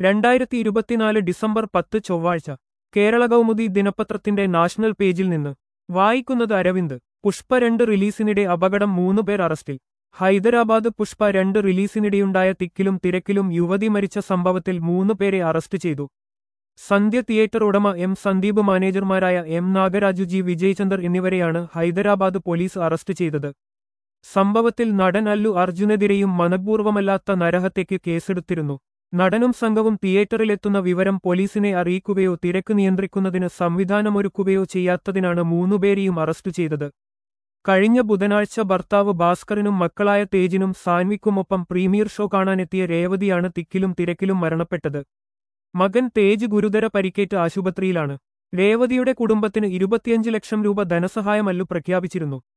രണ്ടായിരത്തി ഇരുപത്തിനാല് ഡിസംബർ പത്ത് ചൊവ്വാഴ്ച കേരള കൗമുദി ദിനപത്രത്തിന്റെ നാഷണൽ പേജിൽ നിന്ന് വായിക്കുന്നത് അരവിന്ദ് പുഷ്പ രണ്ട് റിലീസിനിടെ അപകടം മൂന്ന് പേർ അറസ്റ്റിൽ ഹൈദരാബാദ് പുഷ്പ രണ്ട് റിലീസിനിടെയുണ്ടായ തിക്കിലും തിരക്കിലും യുവതി മരിച്ച സംഭവത്തിൽ മൂന്ന് പേരെ അറസ്റ്റ് ചെയ്തു സന്ധ്യ തിയേറ്റർ ഉടമ എം സന്ദീപ് മാനേജർമാരായ എം നാഗരാജു ജി വിജയചന്ദർ എന്നിവരെയാണ് ഹൈദരാബാദ് പോലീസ് അറസ്റ്റ് ചെയ്തത് സംഭവത്തിൽ നടൻ അല്ലു അർജുനെതിരെയും മനഃപൂർവ്വമല്ലാത്ത നരഹത്യയ്ക്ക് കേസെടുത്തിരുന്നു നടനും സംഘവും തിയേറ്ററിലെത്തുന്ന വിവരം പോലീസിനെ അറിയിക്കുകയോ തിരക്ക് നിയന്ത്രിക്കുന്നതിന് സംവിധാനമൊരുക്കുകയോ ചെയ്യാത്തതിനാണ് മൂന്നുപേരെയും അറസ്റ്റ് ചെയ്തത് കഴിഞ്ഞ ബുധനാഴ്ച ഭർത്താവ് ഭാസ്കറിനും മക്കളായ തേജിനും സാൻവിക്കുമൊപ്പം പ്രീമിയർ ഷോ കാണാനെത്തിയ രേവതിയാണ് തിക്കിലും തിരക്കിലും മരണപ്പെട്ടത് മകൻ തേജ് ഗുരുതര പരിക്കേറ്റ് ആശുപത്രിയിലാണ് രേവതിയുടെ കുടുംബത്തിന് ഇരുപത്തിയഞ്ച് ലക്ഷം രൂപ ധനസഹായമല്ലു പ്രഖ്യാപിച്ചിരുന്നു